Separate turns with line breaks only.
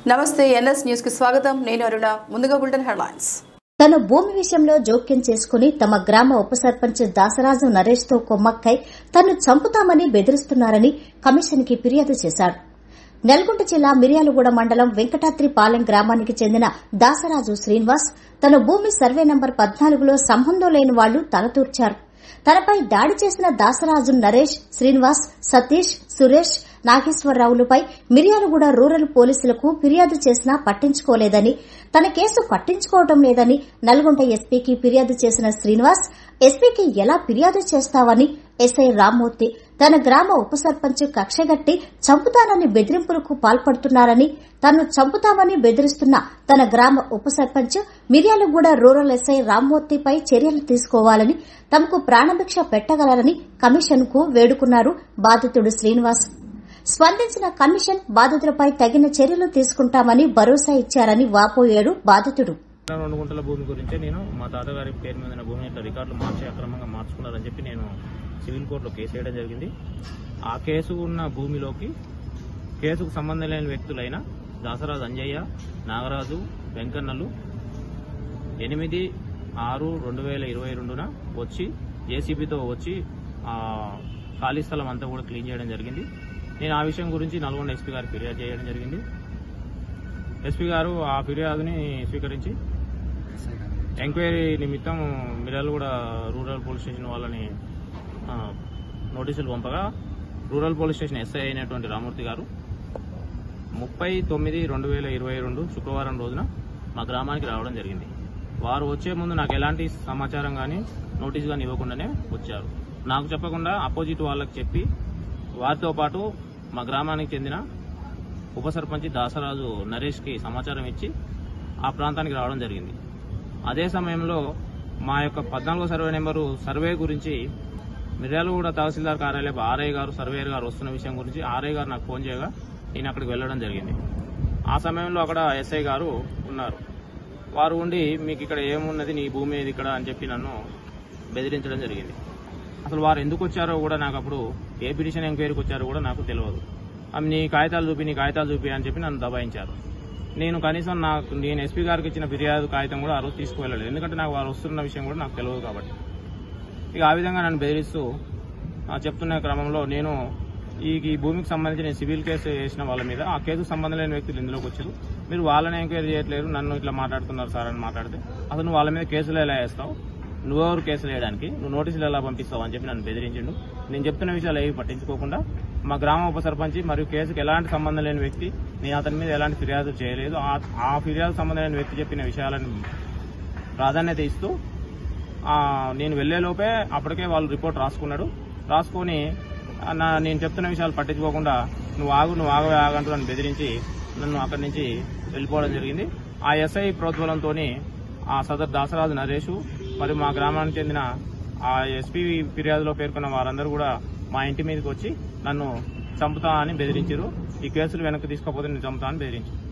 నమస్తే NS news కి స్వాగతం నేను అరుణ ముందుగా బులెటిన్ హెడ్లైన్స్
తన భూమి విషయంలో జోక్యం చేసుకుని తమ గ్రామ ఉప సర్పంచ్ దాసరాజు నరేష్ తో కొమ్మక్కై తన్ను చంపుతామని బెదిరిస్తున్నారని కమిషన్ కి ఫిర్యాదు చేశారు నల్గొండ జిల్లా మిర్యాలగూడ మండలం వెంకటాద్రిపాలెం గ్రామానికి చెందిన దాసరాజు శ్రీనివాస్ తన భూమి సర్వే నంబర్ పద్నాలుగులో సంబంధం లేని వాళ్లు తలతూర్చారు తనపై దాడి చేసిన దాసరాజు నరేష్ శ్రీనివాస్ సతీష్ సురేష్ నాగేశ్వరరావులపై మిర్యాలగూడ రూరల్ పోలీసులకు ఫిర్యాదు చేసినా పట్టించుకోలేదని తన కేసు పట్టించుకోవడం లేదని నల్గొండ ఎస్పీకి ఫిర్యాదు చేసిన శ్రీనివాస్ ఎస్పీకి ఎలా ఫిర్యాదు చేస్తావని ఎస్ఐ రామ్మూర్తి తన గ్రామ ఉప సర్పంచ్ కక్షగట్టి చంపుతానని బెదిరింపులకు పాల్పడుతున్నారని తనను చంపుతామని బెదిరిస్తున్న తన గ్రామ ఉప సర్పంచ్ మిర్యాలగూడ రూరల్ ఎస్ఐ రామ్మూర్తిపై చర్యలు తీసుకోవాలని తమకు ప్రాణభిక్ష పెట్టగలరని కమిషన్ కు వేడుకున్నారు బాధితుడు శ్రీనివాస్ స్పందించిన కమిషన్ బాధితులపై తగిన చర్యలు తీసుకుంటామని భరోసా ఇచ్చారని వాపోయాడు బాధితుడు
రెండు గుంటల భూమి గురించే నేను మా తాతగారి పేరు మీద ఉన్న భూమిని ఇట్లా రికార్డులు మార్చి అక్రమంగా మార్చుకున్నారని చెప్పి నేను సివిల్ కోర్టులో కేసు వేయడం జరిగింది ఆ కేసు ఉన్న భూమిలోకి కేసుకు సంబంధం లేని వ్యక్తులైన దాసరాజు అంజయ్య నాగరాజు వెంకన్నలు ఎనిమిది ఆరు రెండు వేల ఇరవై రెండున వచ్చి జేసీబీతో వచ్చి ఆ ఖాళీ స్థలం అంతా కూడా క్లీన్ చేయడం జరిగింది నేను ఆ విషయం గురించి నల్గొండ ఎస్పీ గారికి ఫిర్యాదు చేయడం జరిగింది ఎస్పీ గారు ఆ ఫిర్యాదుని స్వీకరించి ఎంక్వైరీ నిమిత్తం మిర్యాల కూడా రూరల్ పోలీస్ స్టేషన్ వాళ్ళని ఆ, నోటీసులు పంపగా రూరల్ పోలీస్ స్టేషన్ ఎస్ఐ అయినటువంటి రామూర్తి గారు ముప్పై తొమ్మిది రెండు వేల ఇరవై రెండు శుక్రవారం రోజున మా గ్రామానికి రావడం జరిగింది వారు వచ్చే ముందు నాకు ఎలాంటి సమాచారం కానీ నోటీస్ కానీ ఇవ్వకుండానే వచ్చారు నాకు చెప్పకుండా అపోజిట్ వాళ్ళకి చెప్పి వారితో పాటు మా గ్రామానికి చెందిన ఉప సర్పంచ్ దాసరాజు నరేష్కి సమాచారం ఇచ్చి ఆ ప్రాంతానికి రావడం జరిగింది అదే సమయంలో మా యొక్క పద్నాలుగో సర్వే నెంబరు సర్వే గురించి మిర్యాలగూడ తహసీల్దార్ కార్యాలయం ఆర్ఐ గారు సర్వేయర్ గారు వస్తున్న విషయం గురించి ఆర్ఐ గారు నాకు ఫోన్ చేయగా నేను అక్కడికి వెళ్ళడం జరిగింది ఆ సమయంలో అక్కడ ఎస్ఐ గారు ఉన్నారు వారు ఉండి మీకు ఇక్కడ ఏమున్నది నీ భూమి ఏది ఇక్కడ అని చెప్పి నన్ను బెదిరించడం జరిగింది అసలు వారు ఎందుకు వచ్చారో కూడా నాకు అప్పుడు ఏ పిటిషన్ ఎంక్వైరీకి వచ్చారో కూడా నాకు తెలియదు ఆమె నీ కాగితాలు చూపి నీ కాగితాలు చూపి అని చెప్పి నన్ను దబాయించారు నేను కనీసం నాకు నేను ఎస్పీ గారికి ఇచ్చిన ఫిర్యాదు కాగితం కూడా ఆ రోజు తీసుకువెళ్ళలేదు ఎందుకంటే నాకు వారు వస్తున్న విషయం కూడా నాకు తెలియదు కాబట్టి ఇక ఆ విధంగా నన్ను బెదిరిస్తూ ఆ, చెప్తున్న క్రమంలో నేను ఈ ఈ భూమికి సంబంధించి నేను సివిల్ కేసు వేసిన వాళ్ళ మీద ఆ కేసుకు సంబంధం లేని వ్యక్తులు ఇందులోకి వచ్చారు మీరు వాళ్ళని ఎంక్వైరీ చేయట్లేరు నన్ను ఇట్లా మాట్లాడుతున్నారు సార్ అని మాట్లాడితే అసలు నువ్వు వాళ్ళ మీద కేసులు ఎలా వేస్తావు నువ్వెవరు కేసులు వేయడానికి నువ్వు నోటీసులు ఎలా పంపిస్తావు అని చెప్పి నన్ను బెదిరించిండు నేను చెప్తున్న విషయాలు ఏవి పట్టించుకోకుండా మా గ్రామ ఉప సర్పంచ్ మరియు కేసుకు ఎలాంటి సంబంధం లేని వ్యక్తి నేను అతని మీద ఎలాంటి ఫిర్యాదు చేయలేదు ఆ- ఆ ఫిర్యాదు సంబంధం లేని వ్యక్తి చెప్పిన విషయాలను ప్రాధాన్యత ఇస్తూ ఆ, నేను వెళ్లే లోపే అప్పటికే వాళ్ళు రిపోర్ట్ రాసుకున్నాడు రాసుకొని ఆ, నా నేను చెప్తున్న విషయాలు పట్టించుకోకుండా నువ్వు ఆగు నువ్వు ఆగు ఆగంటూ నన్ను బెదిరించి నన్ను అక్కడి నుంచి వెళ్ళిపోవడం జరిగింది ఆ ఎస్ఐ ప్రోద్బలంతో ఆ సదర్ దాసరాజు నరేషు మరియు మా గ్రామానికి చెందిన ఆ ఎస్పీ ఫిర్యాదులో పేర్కొన్న వారందరూ కూడా మా ఇంటి మీదకి వచ్చి నన్ను చంపుతా అని బెదిరించారు ఈ కేసులు వెనక్కి తీసుకోకపోతే నేను చంపుతా అని బెదిరించారు